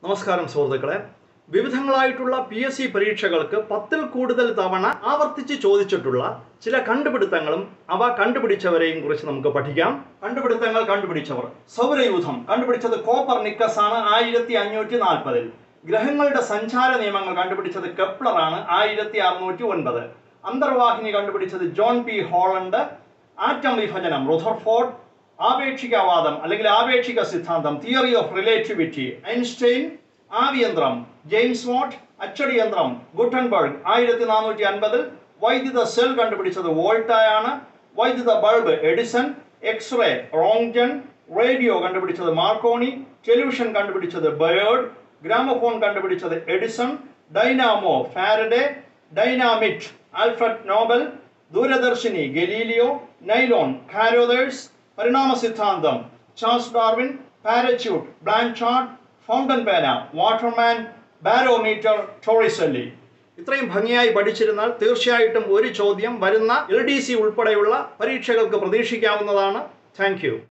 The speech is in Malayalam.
നമസ്കാരം സുഹൃത്തുക്കളെ വിവിധങ്ങളായിട്ടുള്ള പി എസ് സി പരീക്ഷകൾക്ക് പത്തിൽ കൂടുതൽ തവണ ആവർത്തിച്ച് ചോദിച്ചിട്ടുള്ള ചില കണ്ടുപിടുത്തങ്ങളും അവ കണ്ടുപിടിച്ചവരെയും കുറിച്ച് നമുക്ക് പഠിക്കാം കണ്ടുപിടുത്തങ്ങൾ കണ്ടുപിടിച്ചവർ സൗരയൂഥം കണ്ടുപിടിച്ചത് കോപ്പർ നിക്കസ് ആണ് ആയിരത്തി അഞ്ഞൂറ്റി നാൽപ്പതിൽ ഗ്രഹങ്ങളുടെ സഞ്ചാര നിയമങ്ങൾ കണ്ടുപിടിച്ചത് കെപ്ലർ ആണ് ആയിരത്തി അറുന്നൂറ്റി ഒൻപത് അന്തർവാഹിനി കണ്ടുപിടിച്ചത് ജോൺ പി ഹോളണ്ട് ആറ്റം വിഭജനം റുഥർഫോർഡ് ആപേക്ഷികവാദം അല്ലെങ്കിൽ ആപേക്ഷിക സിദ്ധാന്തം തിയറി ഓഫ് റിലേറ്റിവിറ്റി ഐൻസ്റ്റൈൻ ആവിയന്ത്രം ജെയിംസ് വാട്ട് അച്ചടി യന്ത്രം ഗുട്ടൻബർഗ് ആയിരത്തി നാനൂറ്റി അൻപതിൽ വൈദ്യുത സെൽ കണ്ടുപിടിച്ചത് വോൾട്ടായാണ് വൈദ്യുത bulb Edison X-ray Roentgen radio കണ്ടുപിടിച്ചത് മാർക്കോണി ടെലിവിഷൻ കണ്ടുപിടിച്ചത് ബയേർഡ് ഗ്രാമഫോൺ കണ്ടുപിടിച്ചത് Edison dynamo Faraday dynamite Alfred Nobel ദൂരദർശിനി ഗലീലിയോ നൈലോൺ കാരോദേഴ്സ് പരിണാമ സിദ്ധാന്തം Charles Darwin parachute Blanchard fountain പേന വാട്ടർമാൻ ബാരോമീറ്റർ ടോറിസല്ലി ഇത്രയും ഭംഗിയായി പഠിച്ചിരുന്നാൽ തീർച്ചയായിട്ടും ഒരു ചോദ്യം വരുന്ന എൽ ഡി സി ഉൾപ്പെടെയുള്ള പരീക്ഷകൾക്ക് പ്രതീക്ഷിക്കാവുന്നതാണ് താങ്ക് യു